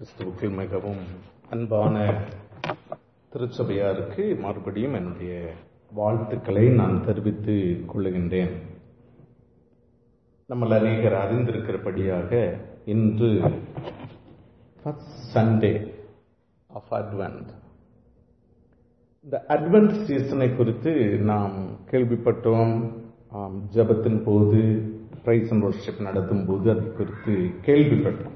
கிறிஸ்துவுக்குள் மிகவும் அன்பான திருச்சபையாருக்கு மறுபடியும் என்னுடைய வாழ்த்துக்களை நான் தெரிவித்துக் கொள்ளுகின்றேன் நம்மள் அநேகர் அறிந்திருக்கிறபடியாக இன்று சண்டே ஆஃப் அட்வென்ட் இந்த அட்வென்ட் சீசனை குறித்து நாம் கேள்விப்பட்டோம் ஆம், ஜெபத்தின் போது பிரைஸ் அண்ட் வர்ஷிப் நடத்தும் போது அதை குறித்து கேள்விப்பட்டோம்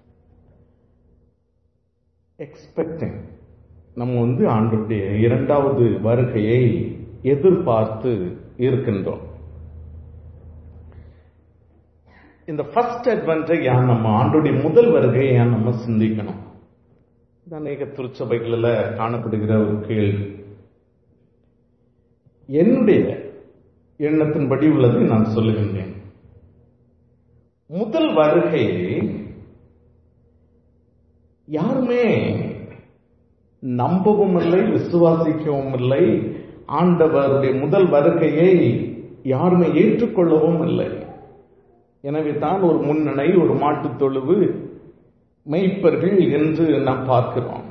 எக்ஸ்பெக்டிங் நம்ம வந்து ஆண்டுடைய இரண்டாவது வருகையை எதிர்பார்த்து இருக்கின்றோம் இந்த ஃபர்ஸ்ட் அட்வென்ட்டை ஏன் நம்ம ஆண்டுடைய முதல் வருகையை ஏன் நம்ம சிந்திக்கணும் இது அநேக திருச்சபைகளில் காணப்படுகிற ஒரு கேள்வி என்னுடைய எண்ணத்தின்படி உள்ளதை நான் சொல்லுகின்றேன் முதல் வருகையை யாருமே நம்பவும் இல்லை விசுவாசிக்கவும் இல்லை ஆண்டவருடைய முதல் வருகையை யாருமே ஏற்றுக்கொள்ளவும் இல்லை எனவே தான் ஒரு முன்னணை ஒரு மாட்டுத் தொழுவு மெய்ப்பர்கள் என்று நாம் பார்க்கிறோம்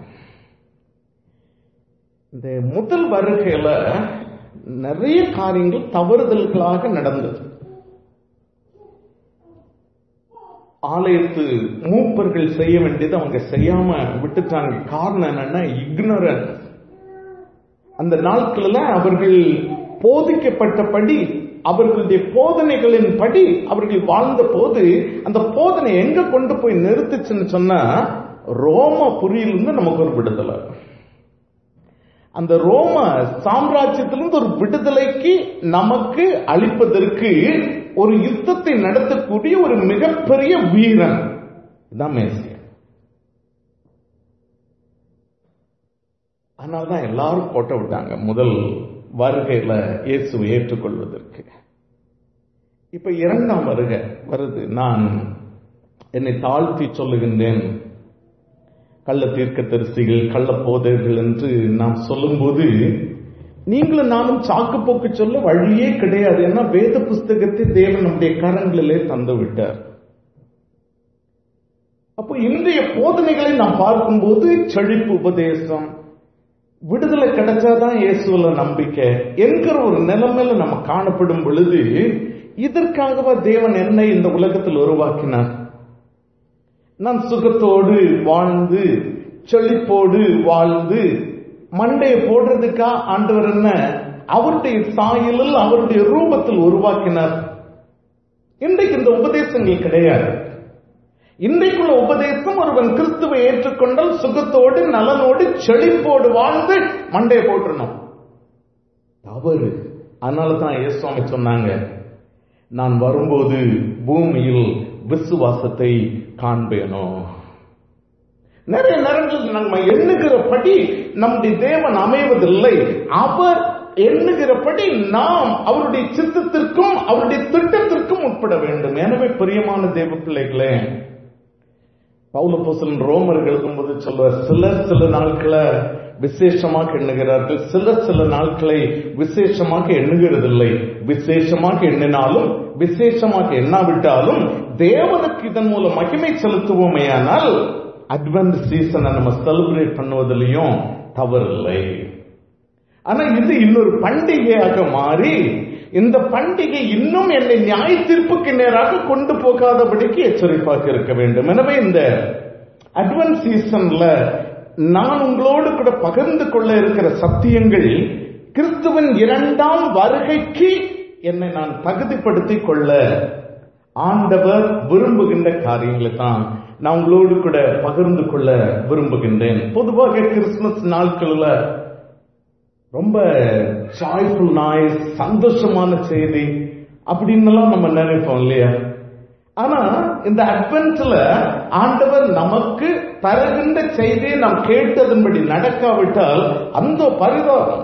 இந்த முதல் வருகையில நிறைய காரியங்கள் தவறுதல்களாக நடந்தது ஆலயத்து மூப்பர்கள் செய்ய வேண்டியது அவங்க செய்யாம விட்டுட்டாங்க காரணம் என்னன்னா இக்னரன்ஸ் அந்த நாட்களில் அவர்கள் போதிக்கப்பட்டபடி அவர்களுடைய போதனைகளின் படி அவர்கள் வாழ்ந்த போது அந்த போதனை எங்க கொண்டு போய் நிறுத்துச்சுன்னு சொன்னா ரோம புரியிலிருந்து நமக்கு ஒரு விடுதலை அந்த ரோம சாம்ராஜ்யத்திலிருந்து ஒரு விடுதலைக்கு நமக்கு அளிப்பதற்கு ஒரு யுத்தத்தை நடத்தக்கூடிய ஒரு மிகப்பெரிய வீரன் இதான் மேசியா அதனால்தான் எல்லாரும் போட்ட விட்டாங்க முதல் வருகையில இயேசுவை ஏற்றுக்கொள்வதற்கு இப்ப இரண்டாம் வருகை வருது நான் என்னை தாழ்த்தி சொல்லுகின்றேன் கள்ள தீர்க்க தரிசிகள் கள்ள போதைகள் என்று நாம் சொல்லும்போது நீங்களும் நானும் சாக்கு போக்கு சொல்ல வழியே கிடையாது ஏன்னா வேத புஸ்தகத்தை தேவன் நம்முடைய கரங்களிலே தந்து விட்டார் அப்போ இன்றைய போதனைகளை நாம் பார்க்கும்போது செழிப்பு உபதேசம் விடுதலை கிடைச்சாதான் இயேசுல நம்பிக்கை என்கிற ஒரு நிலைமையில நம்ம காணப்படும் பொழுது இதற்காகவா தேவன் என்னை இந்த உலகத்தில் உருவாக்கினார் நான் சுகத்தோடு வாழ்ந்து செழிப்போடு வாழ்ந்து மண்டையை போடுறதுக்கா ஆண்டவர் என்ன அவருடைய சாயலில் அவருடைய ரூபத்தில் உருவாக்கினார் இன்றைக்கு இந்த உபதேசங்கள் கிடையாது இன்றைக்குள்ள உபதேசம் ஒருவன் கிறிஸ்துவை ஏற்றுக்கொண்டால் சுகத்தோடு நலனோடு செழிப்போடு வாழ்ந்து மண்டையை போட்டுறணும் தவறு அதனால தான் இயேசுவாமி சொன்னாங்க நான் வரும்போது பூமியில் விசுவாசத்தை காண்பேனோ நிறைய நேரங்களில் நம்ம எண்ணுகிறபடி நம்முடைய தேவன் அமைவதில்லை அவர் எண்ணுகிறபடி நாம் அவருடைய சித்தத்திற்கும் அவருடைய திட்டத்திற்கும் உட்பட வேண்டும் எனவே பிரியமான தேவ பிள்ளைகளே பௌலப்போசலன் ரோமர்கள் எழுதும்போது சொல்வார் சிலர் சில நாட்களை விசேஷமாக எண்ணுகிறார்கள் சிலர் சில நாட்களை விசேஷமாக எண்ணுகிறதில்லை விசேஷமாக எண்ணினாலும் விசேஷமாக எண்ணாவிட்டாலும் தேவனுக்கு இதன் மூலம் மகிமை செலுத்துவோமேயானால் அட்வென்ட் சீசனை நம்ம செலிப்ரேட் பண்ணுவதிலையும் தவறில்லை ஆனா இது இன்னொரு பண்டிகையாக மாறி இந்த பண்டிகை இன்னும் என்னை நியாய தீர்ப்புக்கு நேராக கொண்டு போகாதபடிக்கு எச்சரிப்பாக இருக்க வேண்டும் எனவே இந்த அட்வென்ட் சீசன்ல நான் உங்களோடு கூட பகிர்ந்து கொள்ள இருக்கிற சத்தியங்கள் கிறிஸ்துவின் இரண்டாம் வருகைக்கு என்னை நான் தகுதிப்படுத்திக் கொள்ள ஆண்டவர் விரும்புகின்ற காரியங்களை தான் நான் உங்களோடு கூட பகிர்ந்து கொள்ள விரும்புகின்றேன் பொதுவாக கிறிஸ்துமஸ் நாட்கள்ல ரொம்ப ஜாய்ஃபுல் நாய்ஸ் சந்தோஷமான செய்தி அப்படின்னுலாம் நம்ம நினைப்போம் இல்லையா ஆனா இந்த அட்வென்ட்ல ஆண்டவர் நமக்கு தருகின்ற செய்தியை நாம் கேட்டதன்படி நடக்காவிட்டால் அந்த பரிதாபம்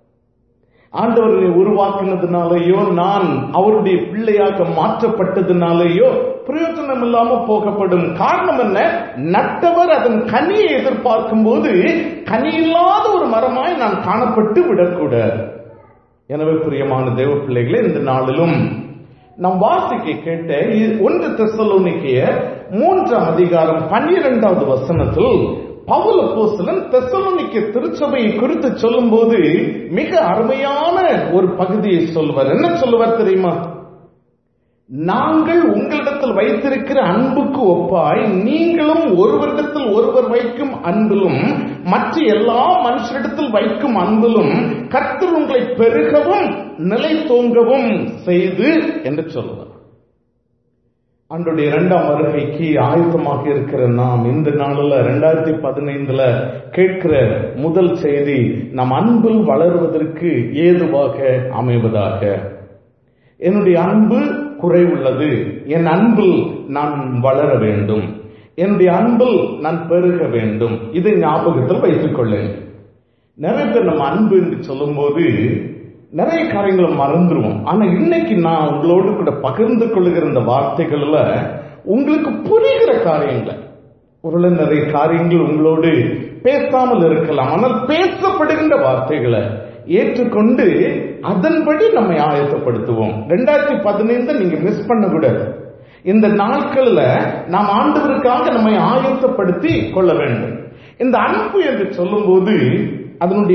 ஆண்டவரை உருவாக்கினதுனாலேயோ நான் அவருடைய பிள்ளையாக மாற்றப்பட்டதுனாலேயோ பிரயோஜனம் இல்லாம போகப்படும் காரணம் என்ன நட்டவர் அதன் கனியை எதிர்பார்க்கும் போது கனி இல்லாத ஒரு மரமாய் நான் காணப்பட்டு விடக்கூடாது எனவே பிரியமான தேவ பிள்ளைகளே இந்த நாளிலும் நாம் வாசிக்க கேட்ட இ- ஒன்று தெசலோனிக்கைய மூன்றாம் அதிகாரம் பன்னிரெண்டாவது வசனத்தில் பவுல் அப்போஸ்தலன் தெசலோனிக்க திருச்சபையை குறித்து சொல்லும்போது மிக அருமையான ஒரு பகுதியை சொல்லுவார் என்ன சொல்லுவார் தெரியுமா நாங்கள் உங்களிடத்தில் வைத்திருக்கிற அன்புக்கு ஒப்பாய் நீங்களும் ஒருவரிடத்தில் ஒருவர் வைக்கும் அன்பிலும் மற்ற எல்லா மனுஷரிடத்தில் வைக்கும் அன்பிலும் கர்த்தர் உங்களை பெருகவும் நிலை தோங்கவும் செய்து என்று சொல்லுவார் அன்றைய இரண்டாம் வருகைக்கு ஆயுதமாக இருக்கிற நாம் இந்த நாளில் ரெண்டாயிரத்தி பதினைந்துல கேட்கிற முதல் செய்தி நம் அன்பில் வளருவதற்கு ஏதுவாக அமைவதாக என்னுடைய அன்பு குறைவுள்ளது என் அன்பில் நான் வளர வேண்டும் என்னுடைய அன்பில் நான் பெருக வேண்டும் இதை ஞாபகத்தில் வைத்துக் கொள்ளுங்கள் நிறைய பேர் நம்ம அன்பு என்று சொல்லும்போது நிறைய காரியங்களை மறந்துருவோம் ஆனா இன்னைக்கு நான் உங்களோடு கூட பகிர்ந்து கொள்ளுகிற இந்த வார்த்தைகள்ல உங்களுக்கு புரிகிற காரியங்களை ஒருவேளை நிறைய காரியங்கள் உங்களோடு பேசாமல் இருக்கலாம் ஆனால் பேசப்படுகின்ற வார்த்தைகளை ஏற்றுக்கொண்டு அதன்படி நம்மை ஆயத்தப்படுத்துவோம் ரெண்டாயிரத்தி பதினைந்து நீங்க மிஸ் பண்ணக்கூடாது இந்த நாட்கள்ல நாம் ஆண்டவருக்காக நம்மை ஆயத்தப்படுத்தி கொள்ள வேண்டும் இந்த அன்பு என்று சொல்லும்போது அதனுடைய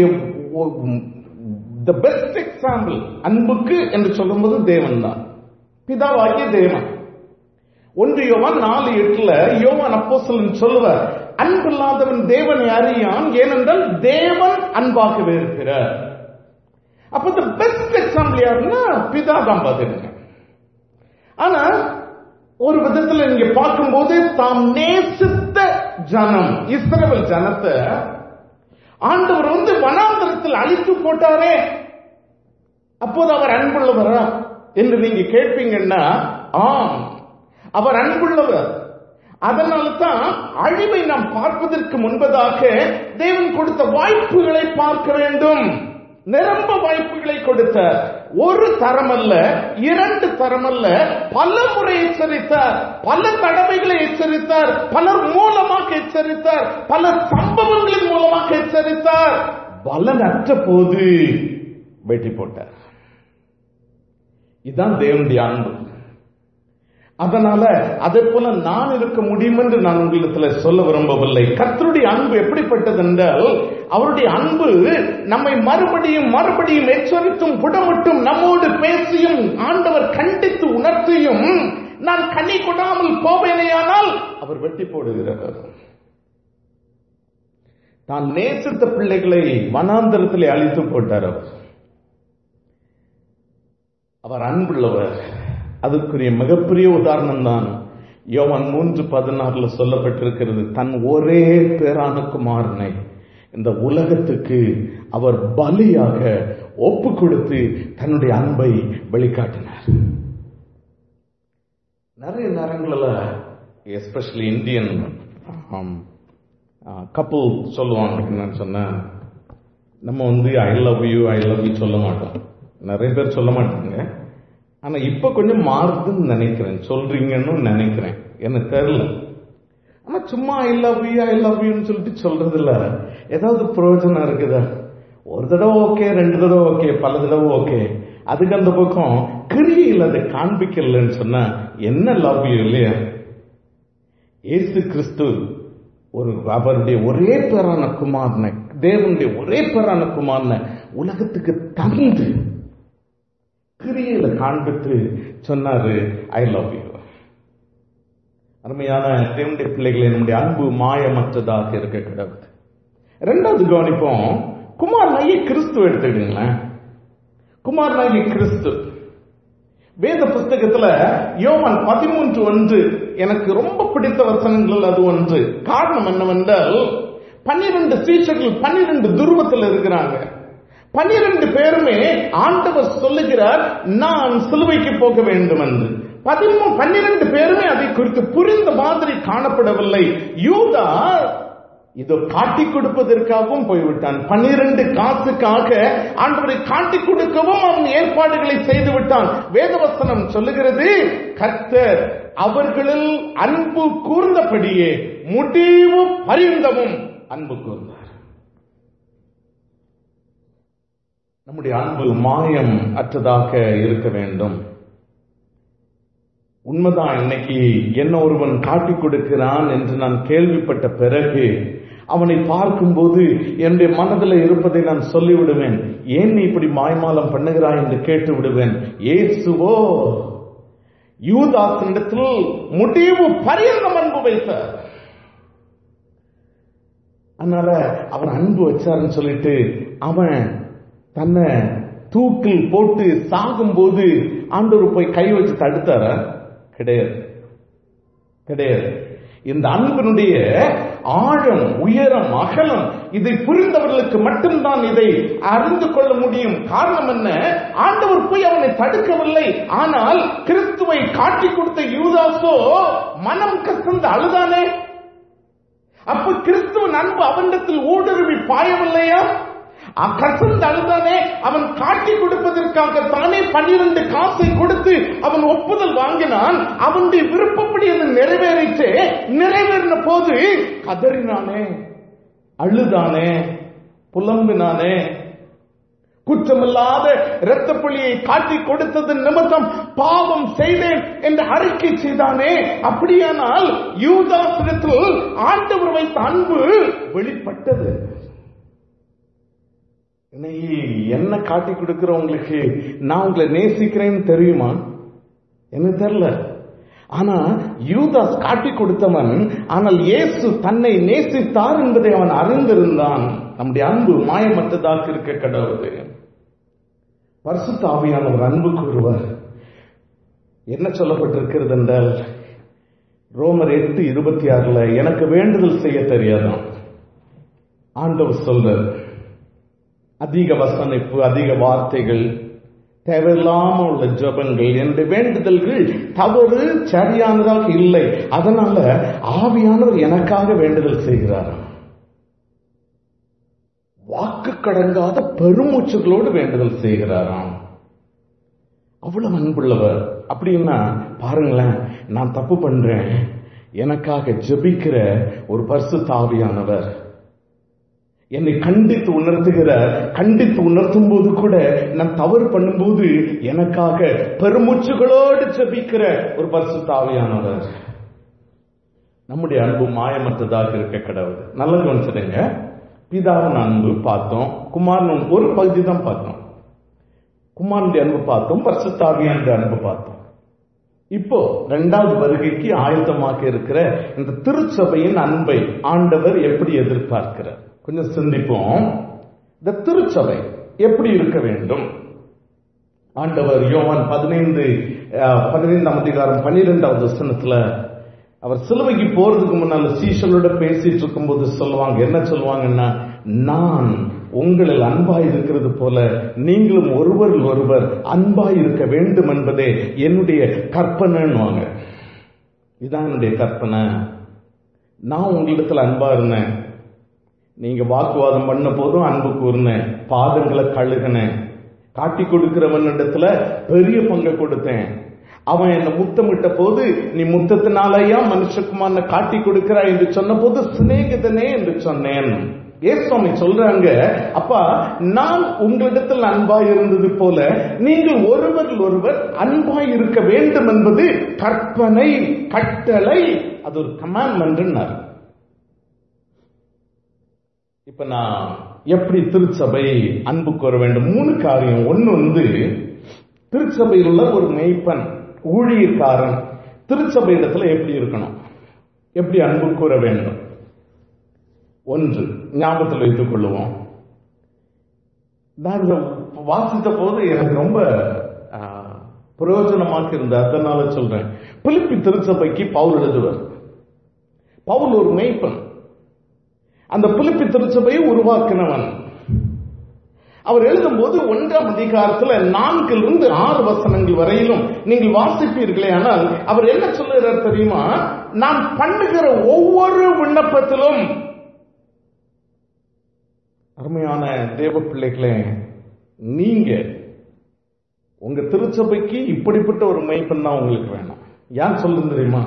த பெஸ்ட் எக்ஸாம்பிள் அன்புக்கு என்று சொல்லும்போது தேவன் தான் பிதாவாகிய தேவன் ஒன்று யோவான் நாலு எட்டுல யோவான் அப்போஸ்தலன் சொல்லுவார் அன்பில்லாதவன் தேவனை அறியான் ஏனென்றால் தேவன் அன்பாகவே இருக்கிறார் அப்ப இந்த பெஸ்ட் எக்ஸாம்பிள் யாருன்னா பிதா தான் பாத்துருங்க ஆனா ஒரு விதத்துல நீங்க பார்க்கும்போது தாம் நேசித்த ஜனம் இஸ்ரவேல் ஜனத்தை ஆண்டவர் வந்து வனாந்தரத்தில் அழித்து போட்டாரே அப்போது அவர் அன்புள்ளவரா என்று நீங்க கேட்பீங்கன்னா ஆம் அவர் அன்புள்ளவர் அதனால தான் அழிவை நாம் பார்ப்பதற்கு முன்பதாக தேவன் கொடுத்த வாய்ப்புகளை பார்க்க வேண்டும் நிரம்ப வாய்ப்புகளை கொடுத்தார் ஒரு தரம் அல்ல இரண்டு தரம் அல்ல பல முறை எச்சரித்தார் பல தடவைகளை எச்சரித்தார் பலர் மூலமாக எச்சரித்தார் பல சம்பவங்களின் மூலமாக எச்சரித்தார் பலனற்ற போது வெட்டி போட்டார் இதுதான் தேவனுடைய அன்பு அதனால அதே போல நான் இருக்க முடியும் என்று நான் உங்களிடத்துல சொல்ல விரும்பவில்லை கர்த்தருடைய அன்பு எப்படிப்பட்டது என்றால் அவருடைய அன்பு நம்மை மறுபடியும் மறுபடியும் எச்சரித்தும் புடமிட்டும் நம்மோடு பேசியும் ஆண்டவர் கண்டித்து உணர்த்தியும் நான் கனி கொடாமல் போவேனேயானால் அவர் வெட்டி போடுகிறவர் தான் நேசித்த பிள்ளைகளை வனாந்தரத்திலே அழித்து போட்டார் அவர் அவர் அன்புள்ளவர் அதுக்குரிய மிகப்பெரிய உதாரணம் தான் யோவன் மூன்று பதினாறுல சொல்லப்பட்டிருக்கிறது தன் ஒரே பேரான குமாரனை இந்த உலகத்துக்கு அவர் பலியாக ஒப்பு கொடுத்து தன்னுடைய அன்பை வெளிக்காட்டினார் நிறைய நேரங்களில் எஸ்பெஷலி இந்தியன் கப்பல் சொல்லுவாங்க என்னன்னு சொன்னா நம்ம வந்து I love you I love you சொல்ல மாட்டோம் நிறைய பேர் சொல்ல மாட்டாங்க ஆனா இப்ப கொஞ்சம் மாறுதுன்னு நினைக்கிறேன் சொல்றீங்கன்னு நினைக்கிறேன் எனக்கு தெரியல ஆனா சும்மா I love you I love யூன்னு சொல்லிட்டு சொல்றதுல ஏதாவது பிரயோஜனம் இருக்குதா ஒரு தடவை ஓகே ரெண்டு தடவை ஓகே பல தடவை ஓகே அதுக்கு அந்த பக்கம் கிரியில் அதை காண்பிக்கலன்னு சொன்னா என்ன லவ் யூ இல்லையா இயேசு கிறிஸ்து ஒரு அவருடைய ஒரே பேரான குமாரனை தேவனுடைய ஒரே பேரான குமாரனை உலகத்துக்கு தந்து கிரியையில காண்பித்து சொன்னாரு ஐ லவ் யூ அருமையான தேவனுடைய பிள்ளைகளை நம்முடைய அன்பு மாயமற்றதாக இருக்க கிடக்குது ரெண்டாவது கவனிப்போம் குமார் நாயி கிறிஸ்து எடுத்துக்கிடுங்களேன் குமார் நாயி கிறிஸ்து வேத புஸ்தகத்துல யோவான் பதிமூன்று ஒன்று எனக்கு ரொம்ப பிடித்த வசனங்கள் அது ஒன்று காரணம் என்னவென்றால் பன்னிரண்டு சீஷர்கள் பன்னிரண்டு துருவத்தில் இருக்கிறாங்க பன்னிரண்டு பேருமே ஆண்டவர் சொல்லுகிறார் நான் சிலுவைக்கு போக வேண்டும் என்று பதிமூ பன்னிரண்டு பேருமே அதை குறித்து புரிந்த மாதிரி காணப்படவில்லை யூதா இதோ காட்டி கொடுப்பதற்காகவும் போய்விட்டான் பன்னிரண்டு காசுக்காக ஆண்டவரை காட்டி கொடுக்கவும் அவன் ஏற்பாடுகளை செய்து விட்டான் வேதவசனம் சொல்லுகிறது கர்த்தர் அவர்களில் அன்பு கூர்ந்தபடியே முடிவு பரிந்தமும் அன்பு கூர்ந்தார் நம்முடைய அன்பு மாயம் அற்றதாக இருக்க வேண்டும் உண்மைதான் இன்னைக்கு என்ன ஒருவன் காட்டிக் கொடுக்கிறான் என்று நான் கேள்விப்பட்ட பிறகு அவனை பார்க்கும்போது என்னுடைய மனதில் இருப்பதை நான் சொல்லிவிடுவேன் ஏன் நீ இப்படி மாய்மாலம் பண்ணுகிறாய் என்று கேட்டு விடுவேன் ஏசுவோ யூதாசனிடத்தில் முடிவு பரியந்தம் அன்பு வைத்தார் அதனால அவன் அன்பு வச்சாருன்னு சொல்லிட்டு அவன் தன்னை தூக்கில் போட்டு சாகும்போது ஆண்டவர் போய் கை வச்சு தடுத்தார கிடையாது கிடையாது இந்த அன்பினுடைய ஆழம் உயரம் அகலம் இதை புரிந்தவர்களுக்கு மட்டும்தான் இதை அறிந்து கொள்ள முடியும் காரணம் என்ன ஆண்டவர் போய் அவனை தடுக்கவில்லை ஆனால் கிறிஸ்துவை காட்டி கொடுத்த யூதாசோ மனம் கசந்து அழுதானே அப்ப கிறிஸ்துவன் அன்பு அவனிடத்தில் ஊடுருவி பாயவில்லையா கசந்து அழுதானே அவன் காட்டி கொடுப்பதற்காக தானே பன்னிரண்டு காசை கொடுத்து அவன் ஒப்புதல் வாங்கினான் அவனுடைய விருப்பப்படி அது நிறைவேறிச்சு நிறைவேறின போது கதறினானே அழுதானே புலம்பினானே குற்றமில்லாத இரத்த புள்ளியை காட்டி கொடுத்தது நிமித்தம் பாவம் செய்தேன் என்று அறிக்கை செய்தானே அப்படியானால் யூதாசிடத்தில் ஆண்டவர் வைத்த அன்பு வெளிப்பட்டது என்ன காட்டி கொடுக்கிறவங்களுக்கு நான் உங்களை நேசிக்கிறேன்னு தெரியுமா எனக்கு தெரியல ஆனா யூதாஸ் காட்டி கொடுத்தவன் ஆனால் இயேசு தன்னை நேசித்தார் என்பதை அவன் அறிந்திருந்தான் நம்முடைய அன்பு மாயமற்றதாக இருக்க கடவுது பரிசுத்த ஆவியானவர் அன்பு கூறுவார் என்ன சொல்லப்பட்டிருக்கிறது என்றால் ரோமர் எட்டு இருபத்தி ஆறுல எனக்கு வேண்டுதல் செய்ய தெரியாதான் ஆண்டவர் சொல்றார் அதிக வசனிப்பு அதிக வார்த்தைகள் தேவையில்லாம உள்ள ஜபங்கள் என்ற வேண்டுதல்கள் தவறு சரியானதாக இல்லை அதனால ஆவியானவர் எனக்காக வேண்டுதல் செய்கிறாராம் வாக்கு கடங்காத பெருமூச்சுகளோடு வேண்டுதல் செய்கிறாராம் அவ்வளவு அன்புள்ளவர் அப்படின்னா பாருங்களேன் நான் தப்பு பண்றேன் எனக்காக ஜபிக்கிற ஒரு பரிசு தாவியானவர் என்னை கண்டித்து உணர்த்துகிற கண்டித்து உணர்த்தும் போது கூட நான் தவறு பண்ணும்போது எனக்காக பெருமூச்சுகளோடு ஜபிக்கிற ஒரு பரிசு தாவியானவர் நம்முடைய அன்பு மாயமற்றதாக இருக்க கடவுள் நல்ல கவனிச்சிடுங்க பிதாவின் அன்பு பார்த்தோம் குமாரன் ஒரு பகுதி தான் பார்த்தோம் குமாரனுடைய அன்பு பார்த்தோம் பரிசுத்தாவியான அன்பு பார்த்தோம் இப்போ இரண்டாவது வருகைக்கு ஆயத்தமாக இருக்கிற இந்த திருச்சபையின் அன்பை ஆண்டவர் எப்படி எதிர்பார்க்கிறார் கொஞ்சம் சிந்திப்போம் இந்த திருச்சபை எப்படி இருக்க வேண்டும் ஆண்டவர் யோவான் பதினைந்து பதினைந்தாம் அதிகாரம் பன்னிரெண்டாவது வசனத்துல அவர் சிலுவைக்கு போறதுக்கு முன்னால சீசலோட பேசிட்டு இருக்கும்போது சொல்லுவாங்க என்ன சொல்லுவாங்கன்னா நான் உங்களில் அன்பாய் இருக்கிறது போல நீங்களும் ஒருவரில் ஒருவர் அன்பாய் இருக்க வேண்டும் என்பதே என்னுடைய கற்பனைன்னு இதான் என்னுடைய கற்பனை நான் உங்களிடத்துல அன்பா இருந்தேன் நீங்க வாக்குவாதம் பண்ண போதும் அன்பு கூர்னேன் பாதங்களை கழுகினேன் காட்டி கொடுக்கிறவனிடத்துல பெரிய பங்கை கொடுத்தேன் அவன் என்ன முத்தமிட்ட போது நீ முத்தத்தினாலயா மனுஷகுமாரனை காட்டி கொடுக்கிறாய் என்று சொன்ன போது சிநேகிதனே என்று சொன்னேன் ஏசுவாமி சொல்றாங்க அப்பா நான் உங்களிடத்தில் அன்பாய் இருந்தது போல நீங்கள் ஒருவர் ஒருவர் அன்பாய் இருக்க வேண்டும் என்பது கற்பனை கட்டளை அது ஒரு கமாண்ட்மெண்ட் இப்ப நான் எப்படி திருச்சபை அன்பு கோர வேண்டும் மூணு காரியம் ஒன்னு வந்து திருச்சபையில் உள்ள ஒரு மெய்ப்பன் ஊழியக்காரன் திருச்சபை இடத்துல எப்படி இருக்கணும் எப்படி அன்பு கூற வேண்டும் ஒன்று ஞாபகத்தில் வைத்துக் கொள்ளுவோம் நான் வாசித்த போது எனக்கு ரொம்ப பிரயோஜனமாக இருந்தது அதனால சொல்றேன் பிலிப்பி திருச்சபைக்கு பவுல் எழுதுவர் பவுல் ஒரு மெய்ப்பன் அந்த பிலிப்பி திருச்சபையை உருவாக்கினவன் அவர் எழுதும்போது ஒன்றாம் அதிகாரத்துல நான்கிலிருந்து ஆறு வசனங்கள் வரையிலும் நீங்கள் வாசிப்பீர்களே ஆனால் அவர் என்ன சொல்லுகிறார் தெரியுமா நான் பண்ணுகிற ஒவ்வொரு விண்ணப்பத்திலும் அருமையான தேவ பிள்ளைகளே நீங்க உங்க திருச்சபைக்கு இப்படிப்பட்ட ஒரு மெய்ப்பன் தான் உங்களுக்கு வேணும் ஏன் சொல்லுங்க தெரியுமா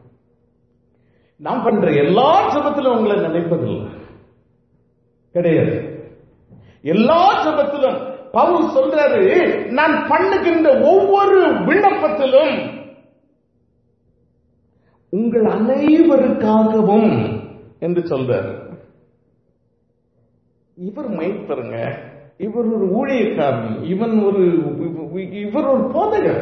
நான் பண்ற எல்லா ஜபத்திலும் உங்களை நினைப்பதில்லை கிடையாது எல்லா ஜபத்திலும் பவுல் சொல்றாரு நான் பண்ணுகின்ற ஒவ்வொரு விண்ணப்பத்திலும் உங்கள் அனைவருக்காகவும் என்று சொல்றார் இவர் மைப்பருங்க இவர் ஒரு ஊழியக்காரன் இவன் ஒரு இவர் ஒரு போதகர்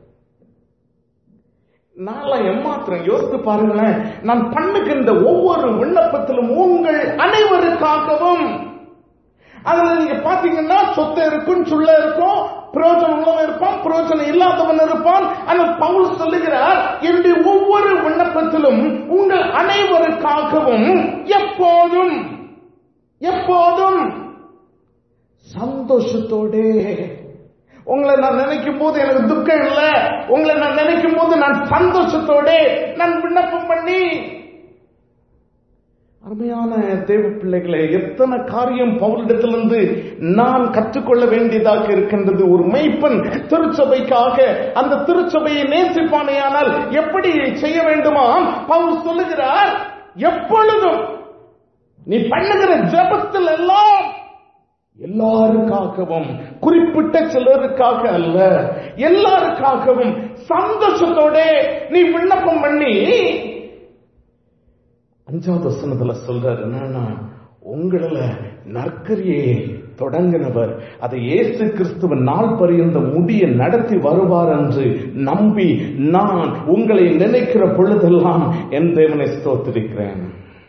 நான்லாம் ஏமாத்திரம் யோசித்து பாருங்களேன் நான் பண்ணுகின்ற ஒவ்வொரு விண்ணப்பத்திலும் உங்கள் அனைவருக்காகவும் அதுல நீங்க பாத்தீங்கன்னா சொத்து இருக்கும் சுள்ள இருக்கும் பிரயோஜனம் உள்ளவன் இருப்பான் பிரயோஜனம் இல்லாதவன் இருப்பான் ஆனால் பவுல் சொல்லுகிறார் என்னுடைய ஒவ்வொரு விண்ணப்பத்திலும் உங்கள் அனைவருக்காகவும் எப்போதும் எப்போதும் சந்தோஷத்தோடே உங்களை நான் நினைக்கும் போது எனக்கு துக்கம் இல்லை உங்களை நான் நினைக்கும் போது நான் சந்தோஷத்தோட நான் விண்ணப்பம் பண்ணி அருமையான தேவ பிள்ளைகளை எத்தனை காரியம் பவுலிடத்திலிருந்து நான் கற்றுக்கொள்ள வேண்டியதாக இருக்கின்றது ஒரு மெய்ப்பன் திருச்சபைக்காக அந்த திருச்சபையை நேசிப்பானையானால் எப்படி செய்ய வேண்டுமா பவுல் சொல்லுகிறார் எப்பொழுதும் நீ பண்ணுகிற ஜபத்தில் எல்லாம் எல்லாருக்காகவும் குறிப்பிட்ட சிலருக்காக அல்ல எல்லாருக்காகவும் சந்தோஷத்தோட நீ விண்ணப்பம் பண்ணி அஞ்சாவது வசனத்துல சொல்றாரு என்னன்னா உங்கள நற்கரியை தொடங்கினவர் அதை இயேசு கிறிஸ்துவ நாள் பரியந்த முடிய நடத்தி வருவார் என்று நம்பி நான் உங்களை நினைக்கிற பொழுதெல்லாம் என் தேவனை ஸ்தோத்திருக்கிறேன்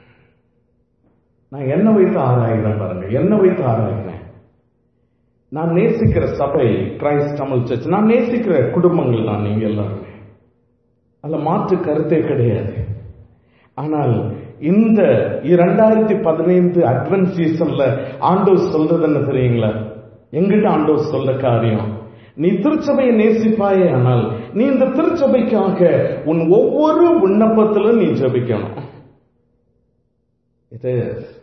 நான் என்ன வைத்து ஆராய்கிறேன் பாருங்க என்ன வைத்து ஆராய்கிறேன் நான் நேசிக்கிற சபை கிரைஸ்ட் தமிழ் சர்ச் நான் நேசிக்கிற குடும்பங்கள் தான் நீங்க எல்லாருமே அதுல மாற்று கருத்தே கிடையாது ஆனால் இந்த இரண்டாயிரத்தி பதினைந்து அட்வென்ட் சீசன்ல ஆண்டோர் சொல்றது என்ன தெரியுங்களா எங்கிட்ட ஆண்டோர் சொல்ற காரியம் நீ திருச்சபையை நேசிப்பாயே ஆனால் நீ இந்த திருச்சபைக்காக உன் ஒவ்வொரு விண்ணப்பத்திலும் நீ ஜபிக்கணும் இது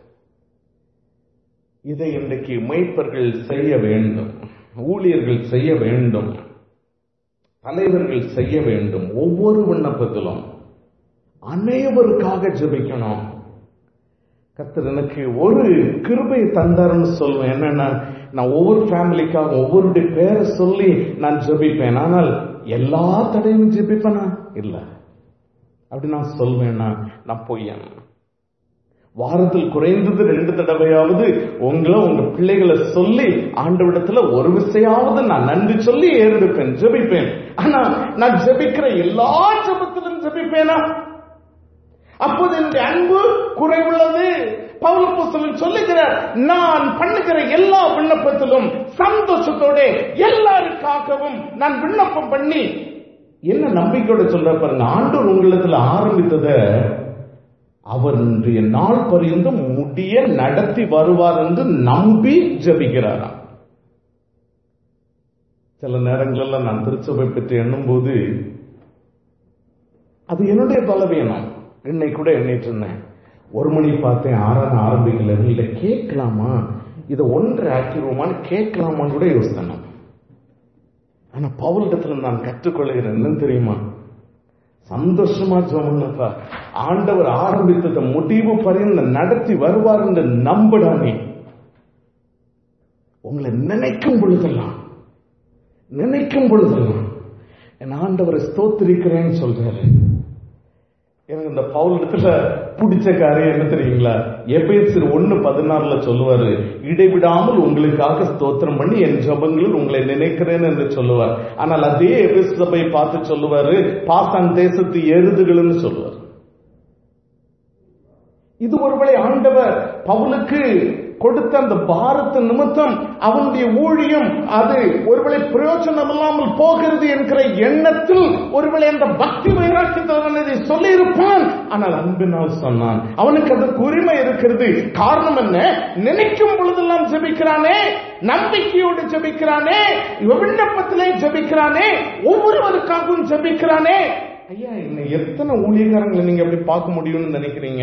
இதை இன்றைக்கு மெய்ப்பர்கள் செய்ய வேண்டும் ஊழியர்கள் செய்ய வேண்டும் தலைவர்கள் செய்ய வேண்டும் ஒவ்வொரு விண்ணப்பத்திலும் அனைவருக்காக ஜெபிக்கணும் கர்த்தர் எனக்கு ஒரு கிருபை தந்தாருன்னு சொல்லுவேன் என்னன்னா நான் ஒவ்வொரு ஃபேமிலிக்காக ஒவ்வொருடைய பேரை சொல்லி நான் ஜெபிப்பேன் ஆனால் எல்லா தடையும் ஜெபிப்பேனா இல்ல அப்படி நான் சொல்வேன்னா நான் பொய்யன் வாரத்தில் குறைந்தது ரெண்டு தடவையாவது உங்களை உங்க பிள்ளைகளை சொல்லி ஆண்டவிடத்துல ஒரு விஷயாவது நான் நன்றி சொல்லி ஏறெடுப்பேன் ஜெபிப்பேன் ஆனா நான் ஜெபிக்கிற எல்லா ஜெபத்திலும் ஜெபிப்பேனா அப்போது என்னுடைய அன்பு குறைவுள்ளது பவுலப்போஸ்தலன் சொல்லுகிறார் நான் பண்ணுகிற எல்லா விண்ணப்பத்திலும் சந்தோஷத்தோட எல்லாருக்காகவும் நான் விண்ணப்பம் பண்ணி என்ன நம்பிக்கையோட சொல்ற பாருங்க ஆண்டவர் உங்களிடத்துல ஆரம்பித்தத அவருடைய நாள் பரியந்தம் முடிய நடத்தி வருவார் என்று நம்பி ஜபிக்கிறாராம் சில நேரங்களெல்லாம் நான் திருச்சபை பற்றி எண்ணும் போது அது என்னுடைய பலவீனம் என்னை கூட எண்ணிட்டு இருந்தேன் ஒரு மணி பார்த்தேன் ஆறான ஆரம்பிக்கல இல்ல கேட்கலாமா இதை ஒன்றை ஆக்கிடுவோமான்னு கேட்கலாமான்னு கூட யோசித்தேன் ஆனா பவுலிடத்துல நான் கற்றுக்கொள்கிறேன் என்னன்னு தெரியுமா சந்தோஷமா சொன்னப்பா ஆண்டவர் ஆரம்பித்தத முடிவு பரிந்து நடத்தி வருவார் என்று நம்புடா நீ உங்களை நினைக்கும் பொழுதெல்லாம் நினைக்கும் பொழுதெல்லாம் என் ஆண்டவரை ஸ்தோத்திரிக்கிறேன்னு சொல்றாரு எனக்கு இந்த பவுல் இடத்துல பிடிச்ச காரியம் என்ன தெரியுங்களா எபேசர் ஒன்னு பதினாறுல சொல்லுவாரு இடைவிடாமல் உங்களுக்காக ஸ்தோத்திரம் பண்ணி என் ஜபங்களில் உங்களை நினைக்கிறேன் என்று சொல்லுவார் ஆனால் அதே எபேச சபை பார்த்து சொல்லுவாரு பாசான் தேசத்து எருதுகள்னு சொல்லுவார் இது ஒருவேளை ஆண்டவர் பவுலுக்கு கொடுத்த அந்த பாரத்த நிமித்தம் அவனுடைய ஊழியம் அது ஒருவேளை பிரயோஜனம் இல்லாமல் போகிறது என்கிற எண்ணத்தில் ஒருவேளை அந்த பக்தி வைராக்கியத்தவன் இதை சொல்லி இருப்பான் ஆனால் அன்பினால் சொன்னான் அவனுக்கு அதற்கு உரிமை இருக்கிறது காரணம் என்ன நினைக்கும் பொழுதெல்லாம் ஜெபிக்கிறானே நம்பிக்கையோடு ஜெபிக்கிறானே விண்ணப்பத்திலே ஜெபிக்கிறானே ஒவ்வொருவருக்காகவும் ஜெபிக்கிறானே ஐயா இன்னும் எத்தனை ஊழியக்காரங்களை நீங்க அப்படி பார்க்க முடியும்னு நினைக்கிறீங்க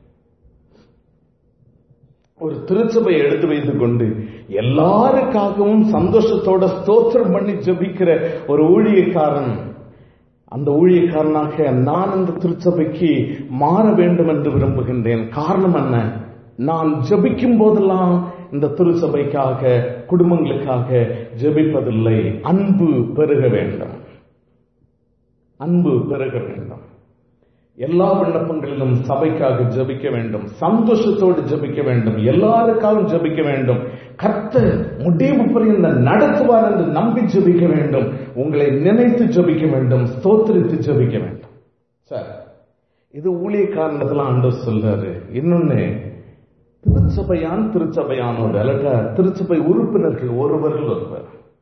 ஒரு திருச்சபை எடுத்து வைத்துக் கொண்டு எல்லாருக்காகவும் சந்தோஷத்தோட ஸ்தோத்திரம் பண்ணி ஜபிக்கிற ஒரு ஊழியக்காரன் அந்த ஊழியக்காரனாக நான் இந்த திருச்சபைக்கு மாற வேண்டும் என்று விரும்புகின்றேன் காரணம் என்ன நான் ஜபிக்கும் போதெல்லாம் இந்த திருச்சபைக்காக குடும்பங்களுக்காக ஜபிப்பதில்லை அன்பு பெருக வேண்டும் அன்பு பெருக வேண்டும் எல்லா விண்ணப்பங்களிலும் சபைக்காக ஜெபிக்க வேண்டும் சந்தோஷத்தோடு ஜெபிக்க வேண்டும் எல்லாருக்காகவும் ஜெபிக்க வேண்டும் கர்த்தர் முடிவு புரிந்த நடத்துவார் என்று நம்பி ஜெபிக்க வேண்டும் உங்களை நினைத்து ஜெபிக்க வேண்டும் ஸ்தோத்திரித்து ஜெபிக்க வேண்டும் சார் இது ஊழிய காரணத்துல ஆண்டவர் சொல்றாரு இன்னொன்னு திருச்சபையான் திருச்சபையானோடு அல்லட்டா திருச்சபை உறுப்பினர்கள் ஒருவர்கள் ஒருவர்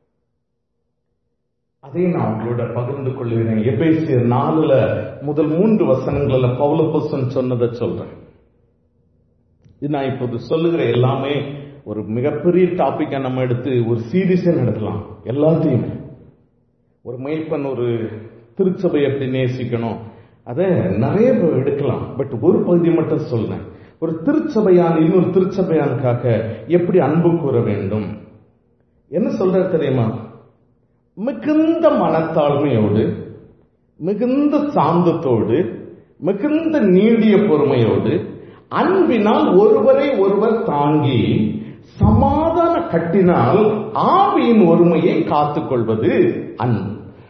அதை நான் உங்களோட பகிர்ந்து கொள்கிறேன் எபேசியர் நாலுல முதல் மூன்று வசனங்கள்ல பவுலபுசன் சொன்னதை சொல்றேன் இது நான் இப்போது சொல்லுகிற எல்லாமே ஒரு மிகப்பெரிய டாபிக்கை நம்ம எடுத்து ஒரு சீரியஸே நடத்தலாம் எல்லாத்தையும் ஒரு மெய்ப்பன் ஒரு திருச்சபை எப்படி நேசிக்கணும் அதை நிறைய எடுக்கலாம் பட் ஒரு பகுதி மட்டும் சொல்றேன் ஒரு திருச்சபையான் இன்னொரு திருச்சபையானுக்காக எப்படி அன்பு கூற வேண்டும் என்ன சொல்ற தெரியுமா மிகுந்த மனத்தாழ்மையோடு மிகுந்த சாந்தத்தோடு மிகுந்த நீடிய பொறுமையோடு அன்பினால் ஒருவரை ஒருவர் தாங்கி சமாதான கட்டினால் ஆவியின் ஒருமையை காத்துக்கொள்வது அன்பு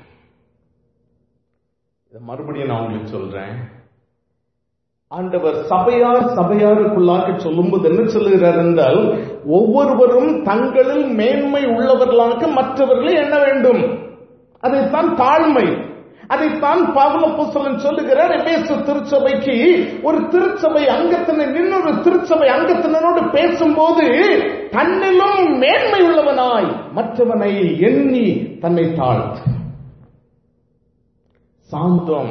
மறுபடியும் நான் உங்களுக்கு சொல்றேன் ஆண்டவர் சபையார் சபையாருக்குள்ளாக சொல்லும்போது என்ன சொல்லுகிறார் என்றால் ஒவ்வொருவரும் தங்களில் மேன்மை உள்ளவர்களாக மற்றவர்களை எண்ண வேண்டும் அதைத்தான் தாழ்மை அதைத்தான் பவுல புசலன் சொல்லுகிறார் எபேசு திருச்சபைக்கு ஒரு திருச்சபை அங்கத்தினர் இன்னொரு திருச்சபை அங்கத்தினரோடு பேசும்போது தன்னிலும் மேன்மை உள்ளவனாய் மற்றவனை எண்ணி தன்னை தாழ்த்து சாந்தம்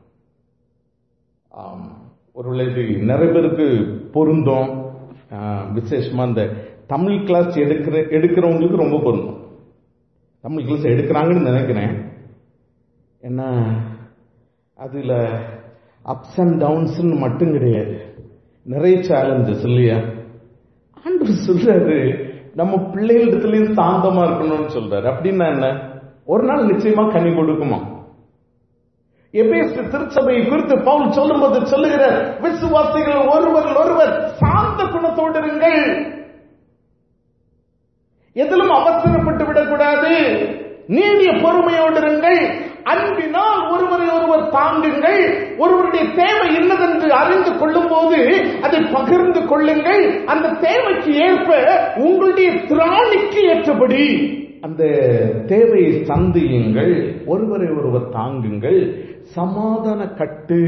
ஒருவேளை இது நிறைய பேருக்கு பொருந்தும் விசேஷமா இந்த தமிழ் கிளாஸ் எடுக்கிற எடுக்கிறவங்களுக்கு ரொம்ப பொருந்தும் தமிழ் கிளாஸ் எடுக்கிறாங்கன்னு நினைக்கிறேன் ஏன்னா அதுல அப்ஸ் அண்ட் டவுன்ஸ் மட்டும் கிடையாது நிறைய சேலஞ்சஸ் இல்லையா ஆண்டு சொல்றாரு நம்ம பிள்ளைகளிடத்துலயும் சாந்தமா இருக்கணும்னு சொல்றாரு அப்படின்னா என்ன ஒரு நாள் நிச்சயமா கனி கொடுக்குமா எபேசு திருச்சபையை குறித்து பவுல் சொல்லும்போது சொல்லுகிறார் விசுவாசிகள் ஒருவர் ஒருவர் சாந்த குணத்தோடு இருங்கள் எதிலும் அவசரப்பட்டு விடக்கூடாது நீடிய பொறுமையோடு இருங்கள் அன்பினால் ஒருவரை ஒருவர் தாங்குங்கள் ஒருவருடைய தேவை என்னதென்று அறிந்து கொள்ளும் போது அதை பகிர்ந்து கொள்ளுங்கள் அந்த தேவைக்கு ஏற்ப உங்களுடைய திராணிக்கு ஏற்றபடி அந்த தேவையை சந்தியுங்கள் ஒருவரை ஒருவர் தாங்குங்கள் சமாதான கட்டு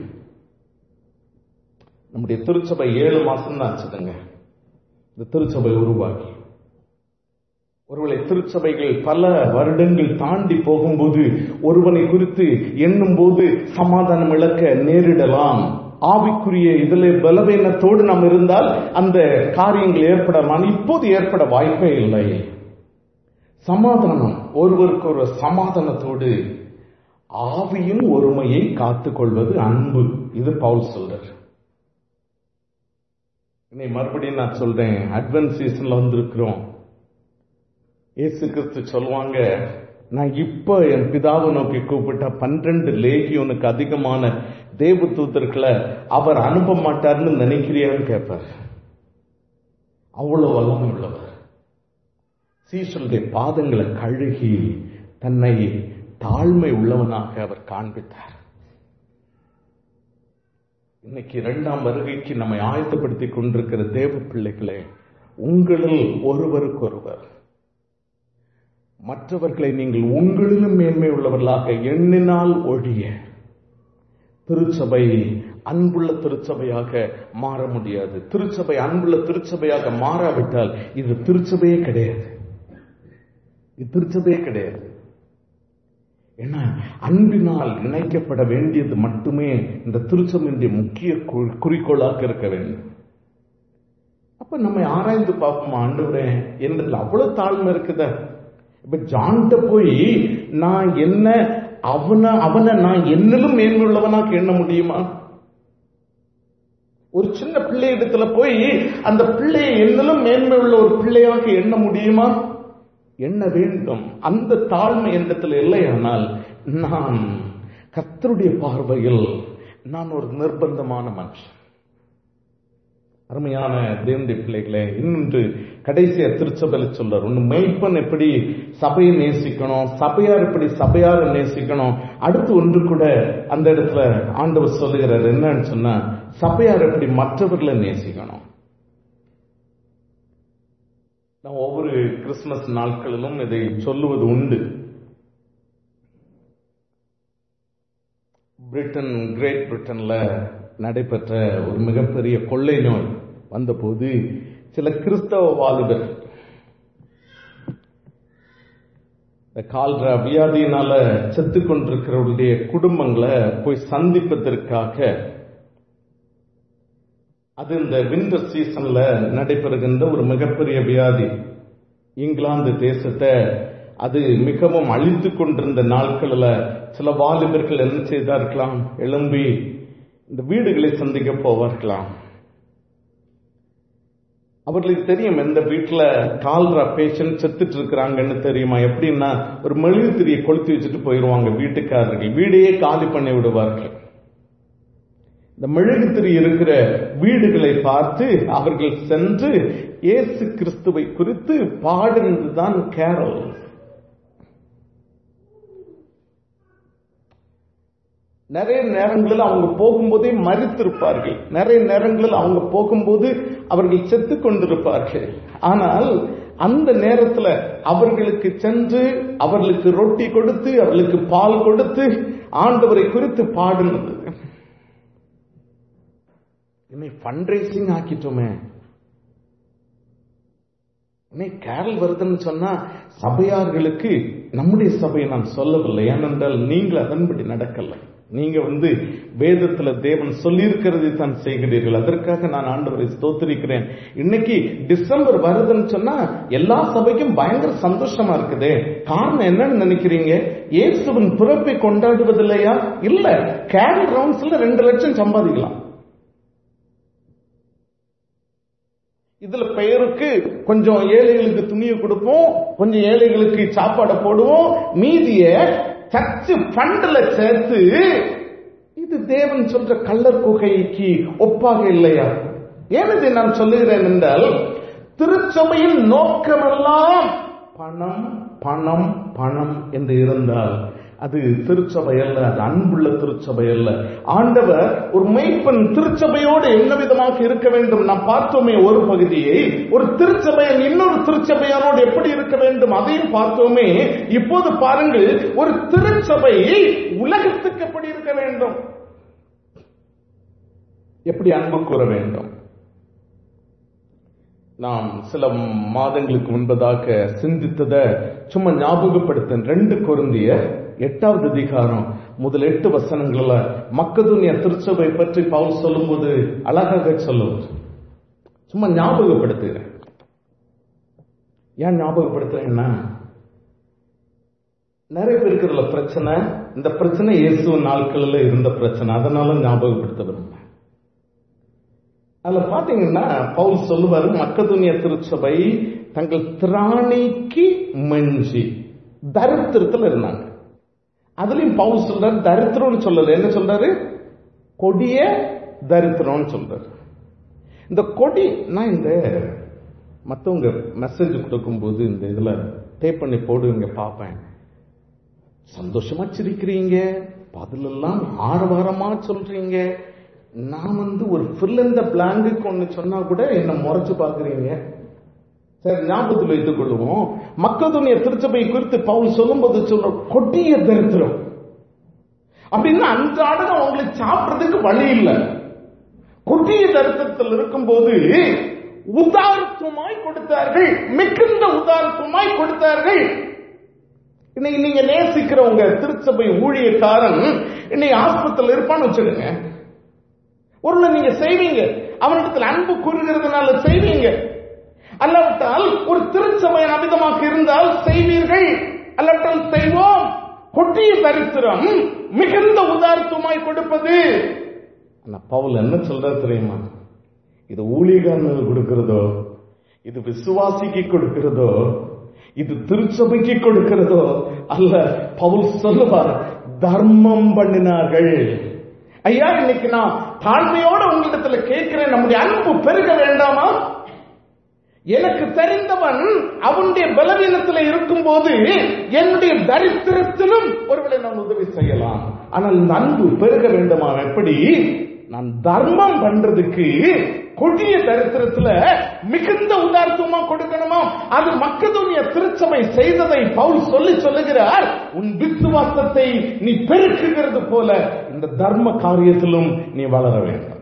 நம்முடைய திருச்சபை ஏழு மாசம் தான் ஆச்சுதுங்க இந்த திருச்சபை உருவாகி ஒருவேளை திருச்சபைகள் பல வருடங்கள் தாண்டி போகும்போது ஒருவனை குறித்து எண்ணும் போது சமாதானம் இழக்க நேரிடலாம் ஆவிக்குரிய இதுல பலவீனத்தோடு நாம் இருந்தால் அந்த காரியங்கள் ஏற்படலாம் இப்போது ஏற்பட வாய்ப்பே இல்லை சமாதானம் ஒருவருக்கு ஒரு சமாதானத்தோடு ஆவியின் ஒருமையை காத்துக் கொள்வது அன்பு இது பவுல் சொல்றார் இன்னை மறுபடியும் நான் சொல்றேன் அட்வன்ஸ் சீசன்ல வந்திருக்கிறோம் இயேசு கிறிஸ்து சொல்லுவாங்க நான் இப்ப என் பிதாவை நோக்கி கூப்பிட்ட பன்னிரண்டு லேகியோனுக்கு அதிகமான தேவ தூதர்களை அவர் அனுப்ப மாட்டார்னு நினைக்கிறியான்னு கேட்பார் அவ்வளவு வல்லமை உள்ளவர் சீசனுடைய பாதங்களை கழுகி தன்னை தாழ்மை உள்ளவனாக அவர் காண்பித்தார் இன்னைக்கு இரண்டாம் வருகைக்கு நம்மை ஆயத்தப்படுத்திக் கொண்டிருக்கிற தேவ பிள்ளைகளே உங்களில் ஒருவருக்கொருவர் மற்றவர்களை நீங்கள் உங்களிலும் மேன்மை உள்ளவர்களாக எண்ணினால் ஒழிய திருச்சபை அன்புள்ள திருச்சபையாக மாற முடியாது திருச்சபை அன்புள்ள திருச்சபையாக மாறாவிட்டால் இது திருச்சபையே கிடையாது இது திருச்சபையே கிடையாது ஏன்னா அன்பினால் இணைக்கப்பட வேண்டியது மட்டுமே இந்த திருச்சபையினுடைய முக்கிய குறிக்கோளாக இருக்க வேண்டும் அப்ப நம்ம ஆராய்ந்து பார்ப்போம் ஆண்டவரே என்னதுல அவ்வளவு தாழ்மை இருக்குதா இப்ப ஜான்கிட்ட போய் நான் என்ன அவனை அவனை நான் என்னிலும் மேன்மையுள்ளவனாக எண்ண முடியுமா ஒரு சின்ன பிள்ளை இடத்துல போய் அந்த பிள்ளையை என்னிலும் மேன்மை உள்ள ஒரு பிள்ளையாக எண்ண முடியுமா எண்ண வேண்டும் அந்த தாழ்மை இடத்துல இல்லையானால் நான் கத்தருடைய பார்வையில் நான் ஒரு நிர்பந்தமான மனுஷன் அருமையான தேவனுடைய பிள்ளைகளே இன்னொன்று கடைசியா திருச்சபையில சொல்றார் ஒன்னு மெய்ப்பன் எப்படி சபையை நேசிக்கணும் சபையார் எப்படி சபையார நேசிக்கணும் அடுத்து ஒன்று கூட அந்த இடத்துல ஆண்டவர் சொல்லுகிறார் என்னன்னு சொன்னா சபையார் எப்படி மற்றவர்களை நேசிக்கணும் நான் ஒவ்வொரு கிறிஸ்துமஸ் நாட்களிலும் இதை சொல்லுவது உண்டு பிரிட்டன் கிரேட் பிரிட்டன்ல நடைபெற்ற ஒரு மிகப்பெரிய கொள்ளை நோய் வந்தபோது சில கிறிஸ்தவ வாலிபர்கள் இந்த கால்ரா வியாதியினால செத்து கொண்டிருக்கிறவருடைய குடும்பங்களை போய் சந்திப்பதற்காக அது இந்த விண்டர் சீசன்ல நடைபெறுகின்ற ஒரு மிகப்பெரிய வியாதி இங்கிலாந்து தேசத்தை அது மிகவும் அழித்து கொண்டிருந்த நாட்களில் சில வாலிபர்கள் என்ன செய்தார்களாம் எழும்பி இந்த வீடுகளை சந்திக்க போவார்களாம் அவர்களுக்கு தெரியும் எந்த வீட்டுல கால்ரா பேஷண்ட் செத்துட்டு இருக்கிறாங்கன்னு தெரியுமா எப்படின்னா ஒரு மெழுகு திரியை கொளுத்தி வச்சுட்டு போயிடுவாங்க வீட்டுக்காரர்கள் வீடையே காலி பண்ணி விடுவார்கள் இந்த மெழுகுத்திரி இருக்கிற வீடுகளை பார்த்து அவர்கள் சென்று இயேசு கிறிஸ்துவை குறித்து பாடுனதுதான் கேரல் நிறைய நேரங்களில் அவங்க போகும்போதே மறித்திருப்பார்கள் நிறைய நேரங்களில் அவங்க போகும்போது அவர்கள் செத்து கொண்டிருப்பார்கள் ஆனால் அந்த நேரத்தில் அவர்களுக்கு சென்று அவர்களுக்கு ரொட்டி கொடுத்து அவர்களுக்கு பால் கொடுத்து ஆண்டவரை குறித்து பாடுனது என்னை ஃபண்ட் ரைசிங் ஆக்கிட்டோமே என்னை கேரல் வருதுன்னு சொன்னா சபையார்களுக்கு நம்முடைய சபையை நான் சொல்லவில்லை ஏனென்றால் நீங்கள் அதன்படி நடக்கல நீங்க வந்து வேதத்துல தேவன் சொல்லியிருக்கிறதை தான் செய்கிறீர்கள் அதற்காக நான் ஆண்டவரை ஸ்தோத்திரிக்கிறேன் இன்னைக்கு டிசம்பர் வருதுன்னு சொன்னா எல்லா சபைக்கும் பயங்கர சந்தோஷமா இருக்குது காரணம் என்னன்னு நினைக்கிறீங்க இயேசுவின் பிறப்பை கொண்டாடுவதில்லையா இல்ல கேரல் ரவுண்ட்ஸ்ல ரெண்டு லட்சம் சம்பாதிக்கலாம் இதுல பெயருக்கு கொஞ்சம் ஏழைகளுக்கு துணியை கொடுப்போம் கொஞ்சம் ஏழைகளுக்கு சாப்பாடை போடுவோம் மீதிய சர்ச்சு ஃபண்ட்ல சேர்த்து இது தேவன் சொல்ற கள்ளர் குகைக்கு ஒப்பாக இல்லையா ஏனது நான் சொல்லுகிறேன் என்றால் திருச்சபையின் நோக்கமெல்லாம் பணம் பணம் பணம் என்று இருந்தால் அது திருச்சபை அல்ல அது அன்புள்ள திருச்சபை அல்ல ஆண்டவர் ஒரு மெய்ப்பன் திருச்சபையோடு என்ன விதமாக இருக்க வேண்டும் நாம் பார்த்தோமே ஒரு பகுதியை ஒரு திருச்சபையன் இன்னொரு திருச்சபையானோடு எப்படி இருக்க வேண்டும் அதையும் பார்த்தோமே இப்போது பாருங்கள் ஒரு திருச்சபை உலகத்துக்கு எப்படி இருக்க வேண்டும் எப்படி அன்பு கூற வேண்டும் நாம் சில மாதங்களுக்கு முன்பதாக சிந்தித்ததை சும்மா ஞாபகப்படுத்த ரெண்டு குருந்திய எட்டாவது அதிகாரம் முதல் எட்டு வசனங்கள்ல மக்கதுனிய திருச்சபை பற்றி பவுல் சொல்லும்போது அழகாக சொல்லுவார் சும்மா ஞாபகப்படுத்துகிறேன் ஏன் ஞாபகப்படுத்துறேன்னா நிறைய பேருக்கு இதுல பிரச்சனை இந்த பிரச்சனை இயேசு நாட்களில் இருந்த பிரச்சனை அதனால ஞாபகப்படுத்த விரும்புறேன் அதுல பாத்தீங்கன்னா பவுல் சொல்லுவாரு மக்கதுனிய திருச்சபை தங்கள் திராணிக்கு மஞ்சி தரித்திரத்தில் இருந்தாங்க அதுலயும் பவுல் சொல்றாரு தரித்திரம்னு சொல்லல என்ன சொல்றாரு கொடிய தரித்திரம்னு சொல்றாரு இந்த கொடி நான் இந்த மற்றவங்க மெசேஜ் கொடுக்கும்போது இந்த இதுல டேப் பண்ணி போடுவீங்க பார்ப்பேன் சந்தோஷமா சிரிக்கிறீங்க பதிலெல்லாம் ஆரவாரமா சொல்றீங்க நான் வந்து ஒரு ஃபில் இந்த பிளாங்குக்கு ஒன்று சொன்னா கூட என்ன முறைச்சு பாக்குறீங்க சரி ஞாபகத்தில் வைத்துக் கொள்வோம் மக்களுடைய திருச்சபை குறித்து பவுல் சொல்லும்போது சொல்ற கொட்டிய தரித்திரம் அப்படின்னா அன்றாடம் அவங்களுக்கு சாப்பிடுறதுக்கு வழி இல்லை கொட்டிய தரித்திரத்தில் இருக்கும்போது உதாரணமாய் கொடுத்தார்கள் மிகுந்த உதாரணமாய் கொடுத்தார்கள் இன்னைக்கு நீங்க நேசிக்கிறவங்க திருச்சபை ஊழியக்காரன் இன்னைக்கு ஆஸ்பத்திரியில் இருப்பான்னு வச்சுக்கோங்க ஒரு நீங்க செய்வீங்க அவனிடத்தில் அன்பு கூறுகிறதுனால செய்வீங்க அல்லாவிட்டால் ஒரு திருச்சபையின் அமிதமாக இருந்தால் செய்வீர்கள் அல்லாவிட்டால் செய்வோம் கொட்டிய தரித்திரம் மிகுந்த உதாரணமாய் கொடுப்பது ஆனா பவுல் என்ன சொல்ற தெரியுமா இது ஊழியக்காரனுக்கு கொடுக்கிறதோ இது விசுவாசிக்கு கொடுக்கிறதோ இது திருச்சபைக்கு கொடுக்கிறதோ அல்ல பவுல் சொல்லுவார் தர்மம் பண்ணினார்கள் ஐயா இன்னைக்கு நான் தாழ்மையோட உங்களிடத்துல கேட்கிறேன் நம்முடைய அன்பு பெருக வேண்டாமா எனக்கு தெரிந்தவன் அவனுடைய பலவீனத்தில் இருக்கும்போது என்னுடைய தரித்திரத்திலும் ஒருவேளை நான் உதவி செய்யலாம் ஆனால் இந்த அன்பு பெருக வேண்டுமா எப்படி நான் தர்மம் பண்றதுக்கு கொடிய தரித்திரத்துல மிகுந்த உதார்த்தமா கொடுக்கணுமா அது மக்கதோனிய திருச்சபை செய்ததை பவுல் சொல்லி சொல்லுகிறார் உன் விசுவாசத்தை நீ பெருக்குகிறது போல இந்த தர்ம காரியத்திலும் நீ வளர வேண்டும்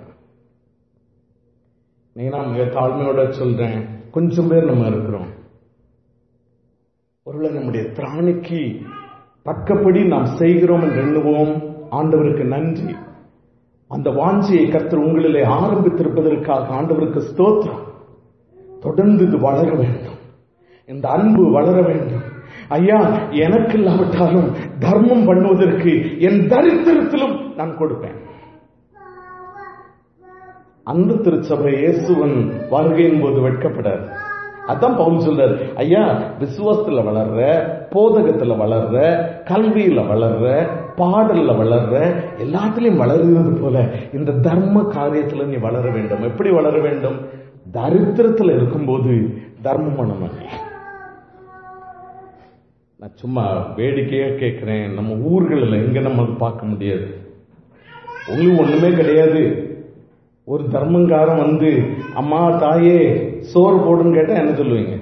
நீ நான் மிக தாழ்மையோட சொல்றேன் கொஞ்சம் பேர் நம்ம இருக்கிறோம் ஒருவேளை நம்முடைய பிராணிக்கு தக்கபடி நாம் செய்கிறோம் என்று எண்ணுவோம் ஆண்டவருக்கு நன்றி அந்த வாஞ்சியை கர்த்தர் உங்களிலே ஆரம்பித்திருப்பதற்காக ஆண்டவருக்கு ஸ்தோத்திரம் தொடர்ந்து இது வளர வேண்டும் இந்த அன்பு வளர வேண்டும் ஐயா எனக்கு இல்லாவிட்டாலும் தர்மம் பண்ணுவதற்கு என் தரித்திரத்திலும் நான் கொடுப்பேன் அந்த திருச்சபை இயேசுவன் வருகையின் போது வெட்கப்படாது அதான் பவுல் சொல்றாரு ஐயா விசுவாசத்துல வளர்ற போதகத்துல வளர்ற கல்வியில வளர்ற பாடல்ல வளர்ற எல்லாத்திலையும் வளருகிறது போல இந்த தர்ம காரியத்துல நீ வளர வேண்டும் எப்படி வளர வேண்டும் தரித்திரத்துல இருக்கும்போது தர்மம் பண்ணணும் நான் சும்மா வேடிக்கையா கேட்கிறேன் நம்ம ஊர்களில் எங்க நம்ம அதை பார்க்க முடியாது உங்களுக்கு ஒண்ணுமே கிடையாது ஒரு தர்மங்காரன் வந்து அம்மா தாயே சோறு போடுன்னு கேட்டா என்ன சொல்லுவீங்க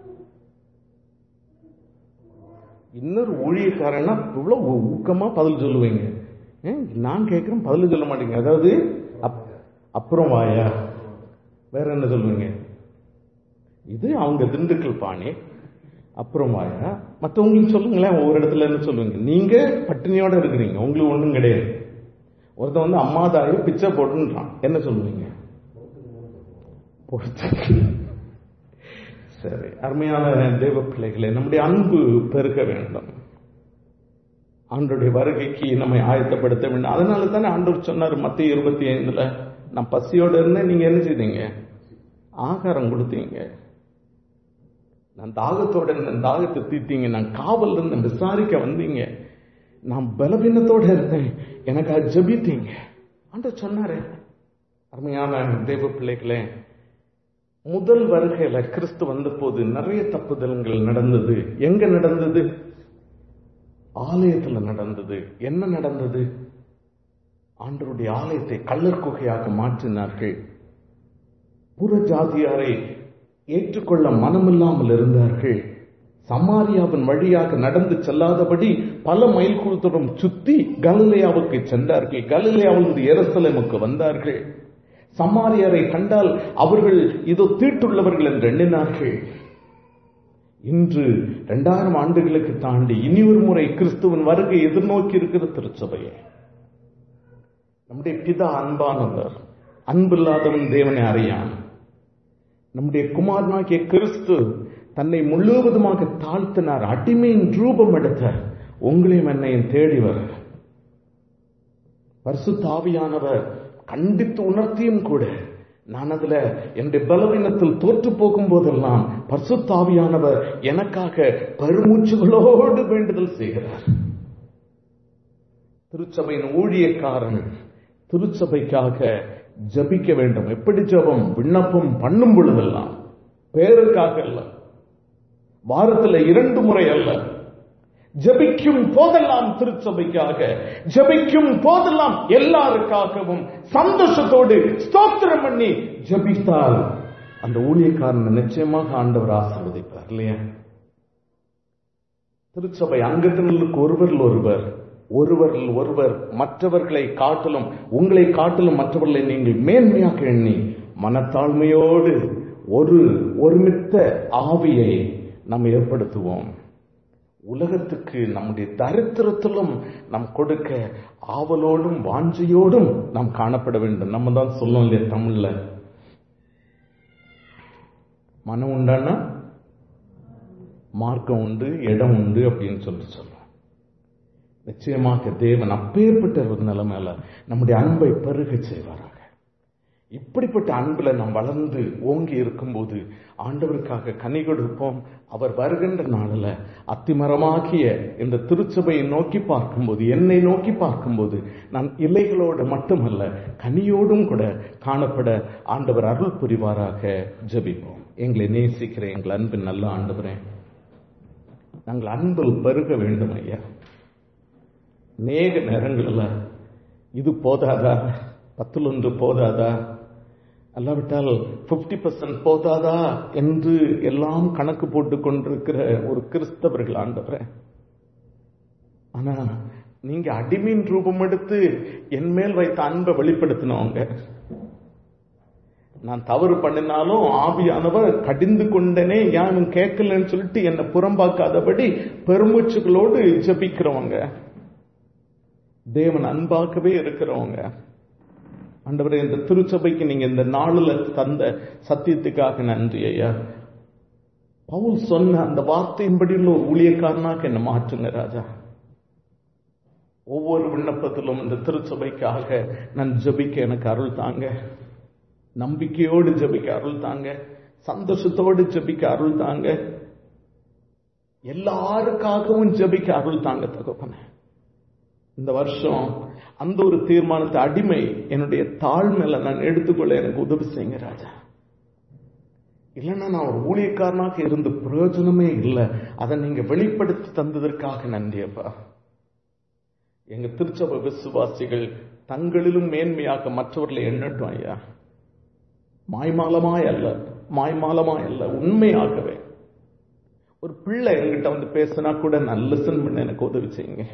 இன்னொரு ஊழியக்காரன்னா இவ்வளவு ஊக்கமா பதில் சொல்லுவீங்க ஏன், நான் கேட்கிறேன் பதில் சொல்ல மாட்டீங்க அதாவது அப்- அப்புறம் வாயா வேற என்ன சொல்லுவீங்க இது அவங்க திண்டுக்கல் பாணி அப்புறம் வாயா மற்றவங்களுக்கு சொல்லுங்களேன் ஒவ்வொரு இடத்துல என்ன சொல்லுவீங்க நீங்க பட்டினியோட இருக்கிறீங்க உங்களுக்கு ஒன்றும் கிடையாது ஒருத்தன் வந்து அம்மா தாயை பிச்சை போட்டுன்றான் என்ன சொல்லுவீங்க பொறுத்து சரி அருமையான தேவ பிள்ளைகளே நம்முடைய அன்பு பெருக வேண்டும் ஆண்டோடைய வருகைக்கு நம்மை ஆயத்தப்படுத்த வேண்டும் அதனால தானே ஆண்டவர் சொன்னார் மத்திய இருபத்தி ஐந்துல நான் பசியோட இருந்தேன் நீங்க என்ன செய்தீங்க ஆகாரம் கொடுத்தீங்க நான் தாகத்தோட இருந்தேன் தாகத்தை தீத்தீங்க நான் காவல் இருந்தேன் விசாரிக்க வந்தீங்க நான் பலவீனத்தோட இருந்தேன் எனக்காக ஜெபித்தீங்க ஆண்டவர் சொன்னாரே அருமையான தேவ பிள்ளைகளே முதல் வருகையில கிறிஸ்து வந்த போது நிறைய தப்புதல்கள் நடந்தது எங்க நடந்தது ஆலயத்துல நடந்தது என்ன நடந்தது ஆண்டவருடைய ஆலயத்தை கள்ளர் குகையாக மாற்றினார்கள் புற ஜாதியாரை ஏற்றுக்கொள்ள மனமில்லாமல் இருந்தார்கள் சமாரியாவின் வழியாக நடந்து செல்லாதபடி பல மைல் குழுத்துடன் சுத்தி கலிலேயாவுக்கு சென்றார்கள் கலிலேயாவிலிருந்து எருசலேமுக்கு வந்தார்கள் சமாரியரை கண்டால் அவர்கள் இதோ தீட்டுள்ளவர்கள் என்று எண்ணினார்கள் இன்று இரண்டாயிரம் ஆண்டுகளுக்கு தாண்டி இனி ஒரு முறை கிறிஸ்துவின் வருகை எதிர்நோக்கி இருக்கிற திருச்சபையை நம்முடைய பிதா அன்பானவர் அன்பில்லாதவன் தேவனை அறியான் நம்முடைய குமாரனாகிய கிறிஸ்து தன்னை முழுவதுமாக தாழ்த்தினார் அடிமையின் ரூபம் எடுத்தார் உங்களையும் என்னையும் தேடி வர பரிசுத்தாவியானவர் கண்டித்து உணர்த்தியும் கூட நான் அதுல என்னுடைய பலவீனத்தில் தோற்று போகும் போதெல்லாம் பரிசுத்தாவியானவர் எனக்காக பெருமூச்சுகளோடு வேண்டுதல் செய்கிறார் திருச்சபையின் ஊழியக்காரன் திருச்சபைக்காக ஜபிக்க வேண்டும் எப்படி ஜபம் விண்ணப்பம் பண்ணும் பொழுதெல்லாம் பேருக்காக அல்ல வாரத்தில் இரண்டு முறை அல்ல ஜபிக்கும் போதெல்லாம் திருச்சபைக்காக ஜபிக்கும் போதெல்லாம் எல்லாருக்காகவும் சந்தோஷத்தோடு ஸ்தோத்திரம் பண்ணி ஜபித்தால் அந்த ஊழியக்காரனை நிச்சயமாக ஆண்டவர் ஆசீர்வதிப்பார் இல்லையா திருச்சபை அங்கத்தினருக்கு ஒருவரில் ஒருவர் ஒருவரில் ஒருவர் மற்றவர்களை காட்டிலும் உங்களை காட்டிலும் மற்றவர்களை நீங்கள் மேன்மையாக எண்ணி மனத்தாழ்மையோடு ஒரு ஒருமித்த ஆவியை நாம் ஏற்படுத்துவோம் உலகத்துக்கு நம்முடைய தரித்திரத்திலும் நாம் கொடுக்க ஆவலோடும் வாஞ்சையோடும் நாம் காணப்பட வேண்டும் நம்ம தான் சொல்லும் இல்லையா தமிழ்ல மனம் உண்டானா மார்க்கம் உண்டு இடம் உண்டு அப்படின்னு சொல்லி சொல்றோம் நிச்சயமாக தேவன் அப்பேற்பட்ட ஒரு நிலைமையில நம்முடைய அன்பை பெருக செய்வாராக இப்படிப்பட்ட அன்புல நாம் வளர்ந்து ஓங்கி இருக்கும்போது ஆண்டவருக்காக கனி கொடுப்போம் அவர் வருகின்ற நாளில் அத்திமரமாகிய இந்த திருச்சபையை நோக்கி பார்க்கும்போது என்னை நோக்கி பார்க்கும்போது நான் இலைகளோடு மட்டுமல்ல கனியோடும் கூட காணப்பட ஆண்டவர் அருள் புரிவாராக ஜெபிப்போம் எங்களை நேசிக்கிற எங்கள் அன்பின் நல்ல ஆண்டவரே நாங்கள் அன்பில் பெருக வேண்டும் ஐயா நேக நேரங்களில் இது போதாதா பத்தில் ஒன்று போதாதா அல்லாவிட்டால் பிப்டி பர்சன்ட் போதாதா என்று எல்லாம் கணக்கு போட்டு கொண்டிருக்கிற ஒரு கிறிஸ்தவர்கள் ஆண்டவர ஆனா நீங்க அடிமையின் ரூபம் எடுத்து என் மேல் வைத்த அன்பை வெளிப்படுத்தினவங்க நான் தவறு பண்ணினாலும் ஆவியானவர் கடிந்து கொண்டனே யானும் கேட்கலன்னு சொல்லிட்டு என்னை புறம்பாக்காதபடி பெருமூச்சுகளோடு ஜபிக்கிறவங்க தேவன் அன்பாகவே இருக்கிறவங்க ஆண்டவரே இந்த திருச்சபைக்கு நீங்க இந்த நாளில் தந்த சத்தியத்துக்காக நன்றி ஐயா பவுல் சொன்ன அந்த வார்த்தையின்படி உள்ள ஒரு ஊழியக்காரனாக என்ன மாற்றுங்க ராஜா ஒவ்வொரு விண்ணப்பத்திலும் இந்த திருச்சபைக்காக நான் ஜபிக்க எனக்கு அருள் தாங்க நம்பிக்கையோடு ஜபிக்க அருள் தாங்க சந்தோஷத்தோடு ஜபிக்க அருள் தாங்க எல்லாருக்காகவும் ஜபிக்க அருள் தாங்க தகப்பன இந்த வருஷம் அந்த ஒரு தீர்மானத்தை அடிமை என்னுடைய தாழ்மையில நான் எடுத்துக்கொள்ள எனக்கு உதவி செய்யுங்க ராஜா இல்லைன்னா நான் ஒரு ஊழியக்காரனாக இருந்து பிரயோஜனமே இல்லை அதை நீங்க வெளிப்படுத்தி தந்ததற்காக நன்றியப்பா எங்க திருச்சபை விசுவாசிகள் தங்களிலும் மேன்மையாக மற்றவர்களை எண்ணட்டும் ஐயா மாய்மாலமாய் அல்ல மாய்மாலமாய் அல்ல உண்மையாகவே ஒரு பிள்ளை என்கிட்ட வந்து பேசினா கூட நான் லிசன் பண்ண எனக்கு உதவி செய்யுங்க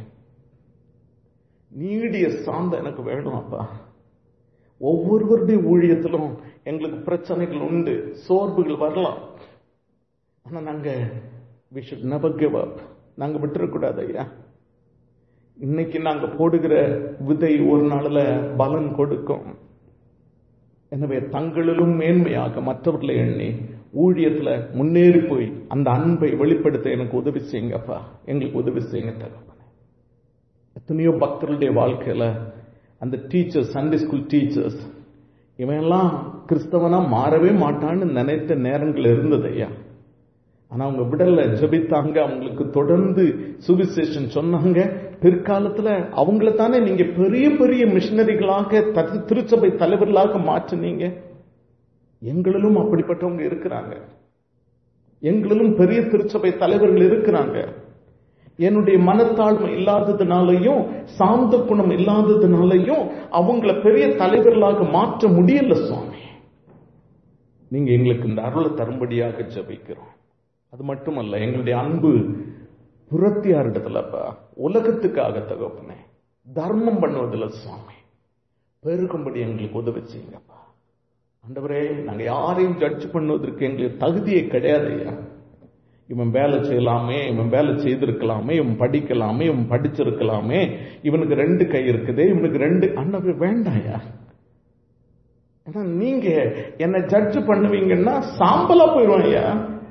நீடிய சாந்த எனக்கு வேணும் அப்பா ஒவ்வொருவருடைய ஊழியத்திலும் எங்களுக்கு பிரச்சனைகள் உண்டு சோர்வுகள் வரலாம் ஆனா நாங்க we should never give up நாங்க விட்டுறக்கூடாது ஐயா இன்னைக்கு நாங்க போடுகிற விதை ஒரு நாள்ல பலன் கொடுக்கும் எனவே தங்களிலும் மேன்மையாக மற்றவர்களை எண்ணி ஊழியத்துல முன்னேறி போய் அந்த அன்பை வெளிப்படுத்த எனக்கு உதவி செய்யுங்கப்பா எங்களுக்கு உதவி செய்யுங்க தகப்பனே எத்தனையோ பக்தர்களுடைய வாழ்க்கையில அந்த டீச்சர்ஸ் சண்டே ஸ்கூல் டீச்சர்ஸ் இவன்லாம் கிறிஸ்தவனா மாறவே மாட்டான்னு நினைத்த நேரங்கள் இருந்தது ஐயா ஆனா அவங்க விடல ஜபித்தாங்க அவங்களுக்கு தொடர்ந்து சுவிசேஷன் சொன்னாங்க பிற்காலத்துல அவங்கள தானே நீங்க பெரிய பெரிய மிஷினரிகளாக திருச்சபை தலைவர்களாக மாற்றினீங்க எங்களிலும் அப்படிப்பட்டவங்க இருக்கிறாங்க எங்களிலும் பெரிய திருச்சபை தலைவர்கள் இருக்கிறாங்க என்னுடைய மனத்தாழ்மை இல்லாததுனாலையும் சாந்த குணம் இல்லாததுனாலையும் அவங்கள பெரிய தலைவர்களாக மாற்ற முடியல சுவாமி நீங்க எங்களுக்கு இந்த அருளை தரும்படியாக ஜபிக்கிறோம் அது மட்டுமல்ல எங்களுடைய அன்பு புறத்தியாரிடத்துலப்பா உலகத்துக்காக தகப்பனே தர்மம் பண்ணுவதில்ல சுவாமி பெருக்கும்படி எங்களுக்கு உதவி செய்யுங்கப்பா ஆண்டவரே நாங்க யாரையும் ஜட்ஜ் பண்ணுவதற்கு எங்களுக்கு தகுதியே கிடையாது ஐயா இவன் வேலை செய்யலாமே இவன் வேலை செய்திருக்கலாமே இவன் படிக்கலாமே இவன் படிச்சிருக்கலாமே இவனுக்கு ரெண்டு கை இருக்குது இவனுக்கு ரெண்டு அண்ணன் வேண்டாயா ஏன்னா நீங்க என்ன ஜட்ஜ் பண்ணுவீங்கன்னா சாம்பலா போயிடுவோம் ஐயா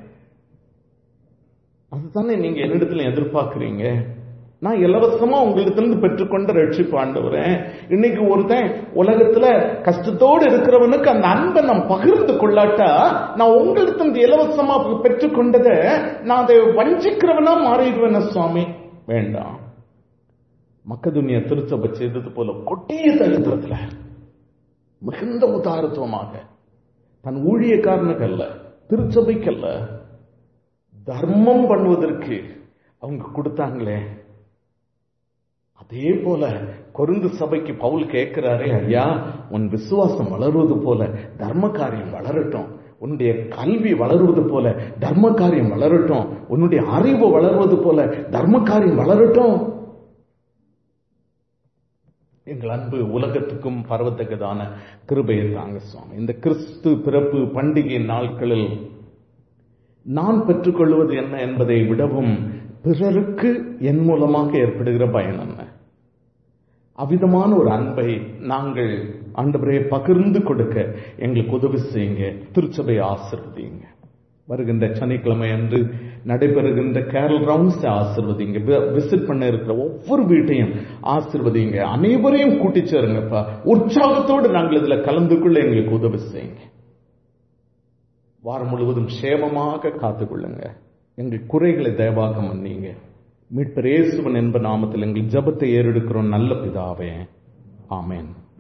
அதுதானே நீங்க என்னிடத்துல எதிர்பார்க்கிறீங்க நான் இலவசமா உங்களிடத்திலிருந்து பெற்றுக்கொண்ட ரட்சிப்பு ஆண்டவரேன் இன்னைக்கு ஒருத்தன் உலகத்துல கஷ்டத்தோடு இருக்கிறவனுக்கு அந்த அன்பை நான் பகிர்ந்து கொள்ளாட்டா நான் உங்களிடத்திலிருந்து இலவசமா பெற்றுக்கொண்டதை நான் அதை வஞ்சிக்கிறவனா மாறிடுவேன் சுவாமி வேண்டாம் மக்கதுனிய திருச்சபை செய்தது போல கொட்டிய சரித்திரத்துல மிகுந்த உதாரத்துவமாக தன் ஊழியக்காரனுக்கு அல்ல திருச்சபைக்கல்ல தர்மம் பண்ணுவதற்கு அவங்க கொடுத்தாங்களே அதே போல கொருந்து சபைக்கு பவுல் கேட்கிறாரே ஐயா உன் விசுவாசம் வளருவது போல தர்ம காரியம் வளரட்டும் உன்னுடைய கல்வி வளருவது போல தர்ம காரியம் வளரட்டும் உன்னுடைய அறிவு வளருவது போல தர்ம காரியம் வளரட்டும் எங்கள் அன்பு உலகத்துக்கும் பரவத்தக்கதான கிருபையை தாங்க சுவாமி இந்த கிறிஸ்து பிறப்பு பண்டிகை நாட்களில் நான் பெற்றுக்கொள்வது என்ன என்பதை விடவும் பிறருக்கு என் மூலமாக ஏற்படுகிற பயன் என்ன அவ்விதமான ஒரு அன்பை நாங்கள் ஆண்டவரே பகிர்ந்து கொடுக்க எங்களுக்கு உதவி செய்யுங்க திருச்சபை ஆசிர்வதிங்க வருகின்ற சனிக்கிழமை அன்று நடைபெறுகின்ற கேரல் ரவுண்ட்ஸ் ஆசிர்வதிங்க விசிட் பண்ண இருக்கிற ஒவ்வொரு வீட்டையும் ஆசிர்வதிங்க அனைவரையும் கூட்டி சேருங்கப்பா உற்சாகத்தோடு நாங்கள் இதுல கலந்து கொள்ள எங்களுக்கு உதவி செய்யுங்க வாரம் முழுவதும் சேமமாக காத்துக்கொள்ளுங்க எங்கள் குறைகளை தயவாக மன்னிங்க மீட்பர் இயேசுவன் என்ப நாமத்தில் எங்கள் ஜபத்தை ஏறெடுக்கிறோம் நல்ல பிதாவே ஆமேன்